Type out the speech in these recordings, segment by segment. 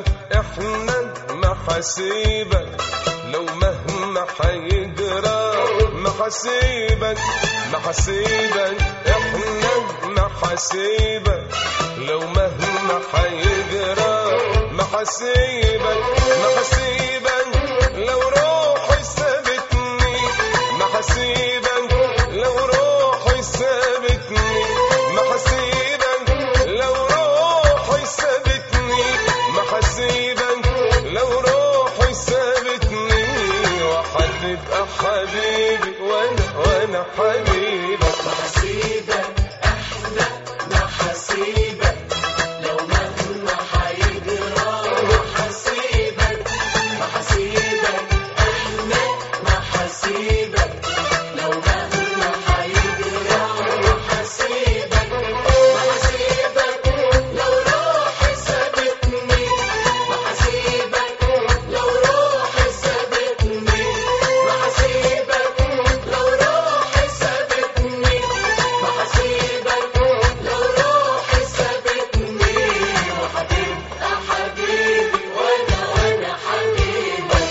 احنا محاسيبك لو مهما حيجرى محاسيبك محاسيبك احنا محاسيبك لو مهما حيجرى محاسيبك محاسيبك لو روحي سابتني محاسيبك لو روحي سابتني محاسيبك لو روحي سابتني محاسيبك لو روحي سابتني وحتبقى حبيبي وانا وانا حبيبك محاسيبك احنا محاسيبك لو مهما حيجرى محاسيبك محاسيبك احنا محاسيبك لو مهما حيجرى محاسيبك محاسيبك لو روحي سابتني محاسيبك لو روحي سابتني محاسيبك لو روحي سابتني محاسيبك لو روحي سابتني وحبيبقى حبيبي وانا وانا حبيبك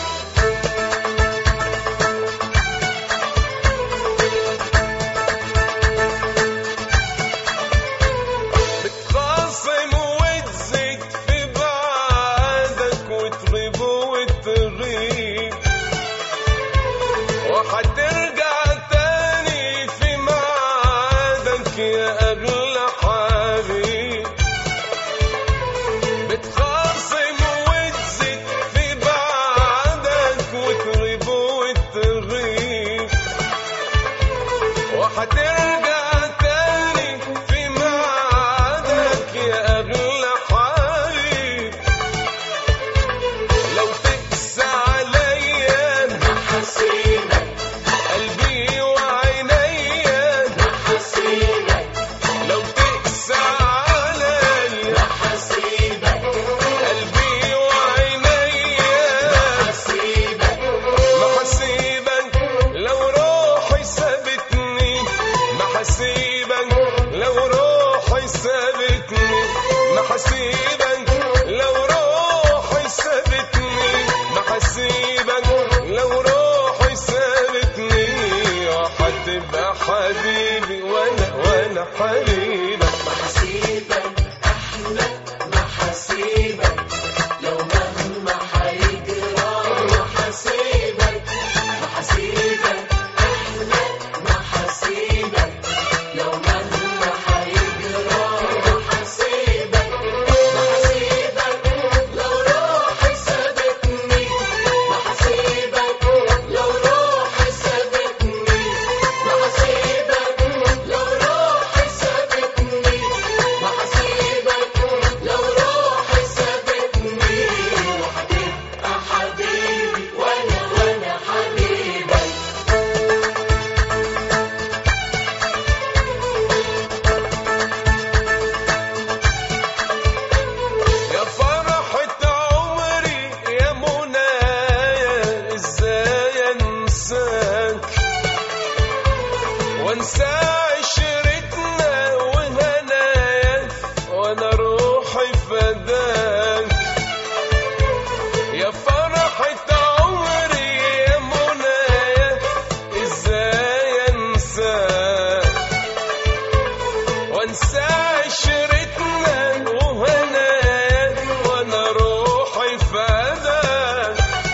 بتخاصم وتزيد في بعادك وتغيب وتغيب وحترجع تاني في ميعادك يا أغلى حبيب بتخاصم وتزيد في بعادك وتغيب وتغيب وحترجع تاني في ميعادك يا أغلى حبيب لو تقسى عليا محاسيبك قلبي وعينيا محاسيبك لو تقسى عليا محاسيبك قلبي وعينيا محاسيبك محاسيبك لو روحي سابتني محاسيبك لو روحي سابتني محاسيبك لو روحي سابتني محاسيبك لو روحي سابتني وحتبقى حبيبي وانا وانا حبيبك محاسيبك احنا محاسيبك لو مهما حيجرى محاسيبك محاسيبك احنا محاسيبك لو مهما حيجرى محاسيبك محاسيبك لو روحي سابتني محاسيبك لو روحي سابتني محاسيبك لو روحي سابتني محاسيبك لو روحي سابتني وحبيبقى حبيبي وانا وانا حبيبك يا فرحة عمري يا منايا ازاي انساك وانسى عشرتنا وهنايا وانا روحي فداك يا فرحة عمري يا منايا ازاي انساك وانسى عشرتنا وهناك وانا روحي فداك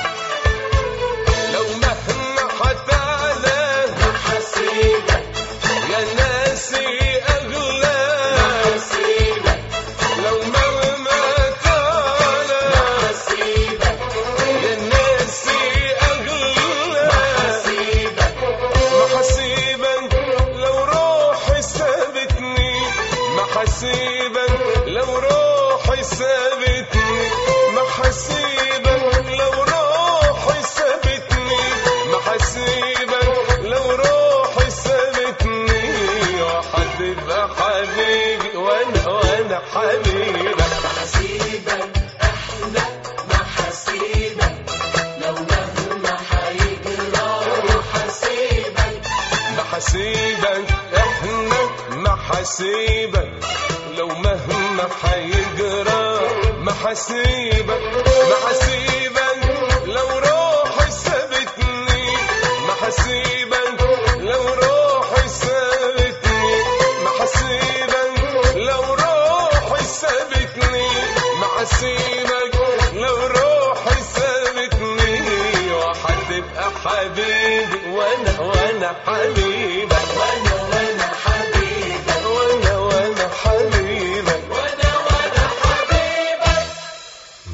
لو مهما حتعلى محاسيبك يا ناسي اغلى محاسيبك لو مهما تعلى محاسيبك يا ناسي اغلى محاسيبك محاسيبك لو روحي سابتني محاسيبك لو روحي سابتني محاسيبك لو روحي سابتني محاسيبك لو روحي سابتني وحتبقى حبيبي وانا وانا حبيبك محاسيبك احنا محاسيبك لو مهما حيجرى محاسيبك محاسيبك احنا محاسيبك لو مهما حيجرى محاسيبك حسيبك ما حسيبك لو روحي سابتني ما حسيبك لو روحي سابتني ما حسيبك لو روحي سابتني ما حسيبك لو روحي سابتني وحتبقى حبيبي وانا وانا حبيبك